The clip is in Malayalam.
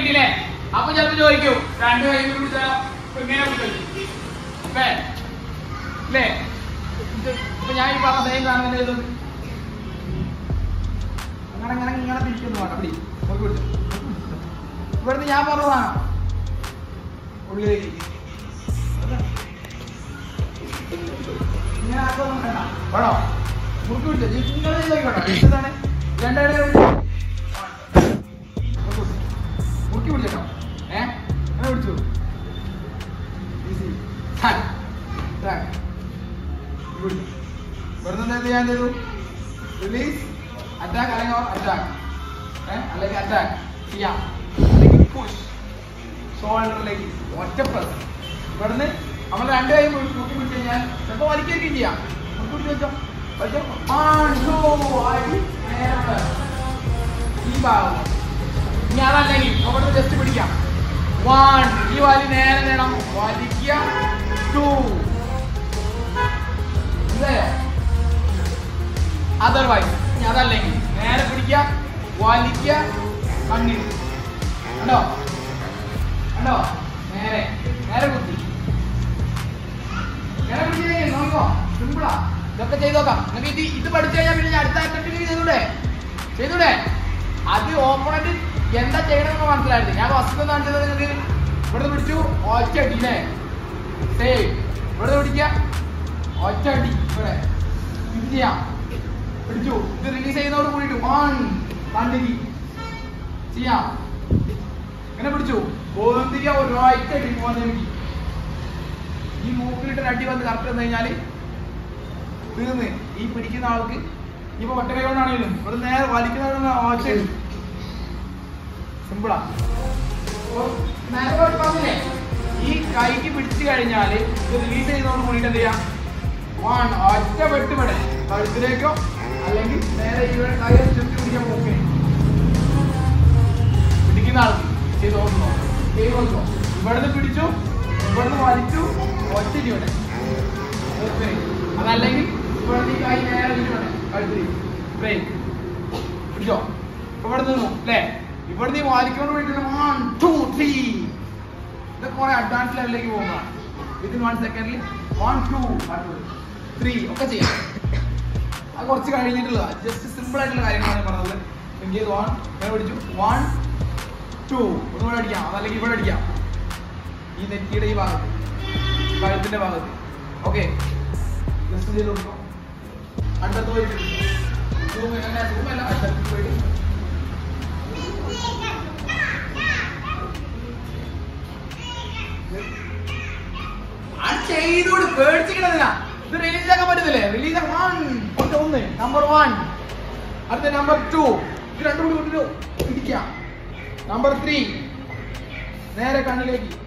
കിട്ടിയില്ലേ അപ്പൊ ചിലപ്പോ ചോദിക്കും രണ്ടു കൈ കൂടി പിടിച്ചാലോ ഇപ്പൊ ഇങ്ങനെ പിടിച്ചു അല്ലേ അല്ലേ ഇത് ഇപ്പൊ ഞാൻ ഈ പറഞ്ഞ സെയിം സാധനം ചെയ്തു അങ്ങനെ അങ്ങനെ ഇങ്ങനെ തിരിക്കുന്നു വേണ്ട പിടി നോക്കി പിടിച്ചു ഇവിടുന്ന് ഞാൻ പറഞ്ഞതാണ് ഉള്ളിലേക്ക് ഇങ്ങനെ ആക്കൊന്നും വേണ്ട വേണോ മുറുക്കി പിടിച്ചോ നീ ഇങ്ങനെ ചെയ്ത് നോക്കിക്കോട്ടോ എന്താണ് രണ്ടായിട്ട് മുറുക്കി പിടിച്ചോ ഏ അങ്ങനെ പിടിച്ചു ഈസി ഇവിടുന്ന് എന്ത് ചെയ്യാൻ ചെയ്തു റിലീസ് അറ്റാക്ക് അല്ലെങ്കിൽ അറ്റാക്ക് അല്ലെങ്കിൽ അറ്റാക്ക് ചെയ്യാം അല്ലെങ്കിൽ പുഷ് ഷോൾഡറിലേക്ക് ഒറ്റ പ്രസ് ഇവിടുന്ന് നമ്മൾ രണ്ട് കൈ മുക്കി പിടിച്ച് കഴിഞ്ഞാൽ ചിലപ്പോൾ വലിക്കുകയൊക്കെ ചെയ്യാം മുക്കി പിടിച്ച് വെച്ചോ വലിച്ചോ One, two, അടി, നേരെ press. ഈ ഭാഗം ഇനി അതല്ലെങ്കിൽ അവിടെ ജസ്റ്റ് പിടിക്കാം വൺ ഈ വലി നേരെ നേടണം വലിക്കുക ടു അതർവൈസ് ഇനി അതല്ലെങ്കിൽ നേരെ പിടിക്കുക വലിക്കുക കണ്ണിന് കണ്ടോ കണ്ടോ നേരെ നേരെ കുത്തി നേരെ പിടിച്ചേ നോക്കോ സിമ്പിളാ ഇതൊക്കെ ചെയ്ത് നോക്കാം നിങ്ങൾക്ക് ഇത് ഇത് പഠിച്ചു കഴിഞ്ഞാൽ പിന്നെ ഞാൻ അടുത്ത ആക്ടിവിറ്റി ചെയ്തൂടെ ചെയ്തൂടെ അത് ഓപ്പണന്റ് എന്താ ചെയ്യണമെന്ന് മനസ്സിലായിരുന്നു ഞാൻ ഫസ്റ്റ് കാണിച്ചത് നിങ്ങൾക്ക് ഇവിടെ പിടിച്ചു ഒറ്റ അടി അല്ലേ സേവ് ഇവിടെ പിടിക്കുക ഒറ്റ അടി ഇവിടെ ഇത് ചെയ്യാം പിടിച്ചു ഇത് റിലീസ് ചെയ്യുന്നതോട് കൂടിയിട്ട് വൺ കണ്ടിരി ചെയ്യാം ഇങ്ങനെ പിടിച്ചു ബോധിക്കുക ഒരു ഒറ്റ അടി പോകുന്ന ഈ മൂക്കിലിട്ട് ഒരു അടി വന്ന് കറക്റ്റ് വന്നു കഴിഞ്ഞാല് തീർന്ന് ഈ പിടിക്കുന്ന ആൾക്ക് ഇനിയിപ്പോ ഒറ്റ കൈ കൊണ്ടാണെങ്കിലും ഇവിടെ നേരെ വലിക്കുന്ന ഒറ്റ സിമ്പിളാ ഈ കൈക്ക് പിടിച്ചു കഴിഞ്ഞാല് ഇത് റിലീസ് ചെയ്യുന്നതോട് കൂടിയിട്ട് എന്ത് ചെയ്യാം വൺ ഒറ്റ വെട്ടുപെടെ കഴുത്തിലേക്കോ അല്ലെങ്കിൽ നേരെ ഇവിടെ കൈ ചുറ്റി പിടിക്കാൻ നോക്കേ പിടിക്കുന്ന ആൾക്ക് ചെയ്ത് നോക്കുന്നോ ചെയ്ത് നോക്കോ ഇവിടുന്ന് പിടിച്ചു ഇവിടുന്ന് വലിച്ചു ഒറ്റ ഇവിടെ അതല്ലെങ്കിൽ ഇവിടുന്ന് ഈ കൈ നേരെ ഇവിടെ കഴുത്തിൽ ബ്രേക്ക് പിടിച്ചോ ഇവിടെ നിന്നു അല്ലേ ഇവിടുന്ന് ഈ വാലിക്കൊണ്ട് വേണ്ടിയിട്ട് വൺ ടു ത്രീ ഇതൊക്കെ കുറെ അഡ്വാൻസ് ലെവലിലേക്ക് പോകുന്നതാണ് വിത്തിൻ വൺ സെക്കൻഡിൽ വൺ ടു ത്രീ ഒക്കെ ചെയ്യാം അത് കുറച്ച് കഴിഞ്ഞിട്ടുള്ള ജസ്റ്റ് സിമ്പിൾ ആയിട്ടുള്ള കാര്യങ്ങളാണ് ഞാൻ പറഞ്ഞത് എനിക്ക് ചെയ്ത് വൺ ഞാൻ പിടിച്ചു വൺ ടു ഒന്നുകൂടെ അടിക്കാം അതല്ലെങ്കിൽ ഇവിടെ അടിക്കാം ഈ നെറ്റിയുടെ ഈ ഭാഗത്ത് കഴുത്തിന്റെ ഭാഗത്ത് ഓക്കെ ജസ്റ്റ് ചെയ്ത് കൊടുക്കാം അടുത്തത് പോയിട്ട് zoom അല്ല zoom അല്ല അടുത്തത് പോയിട്ട് അത് ചെയ്തോട് പേടിച്ചിക്കണതിനാ ഇത് റിലീസ് ആക്കാൻ പറ്റുന്നില്ലേ റിലീസ് വൺ ഒന്ന് ഒന്ന് നമ്പർ വൺ അടുത്ത നമ്പർ ടു ഇത് രണ്ടും കൂടി കൊണ്ടിട്ട് പിടിക്കാം നമ്പർ ത്രീ നേരെ കണ്ണിലേക്ക്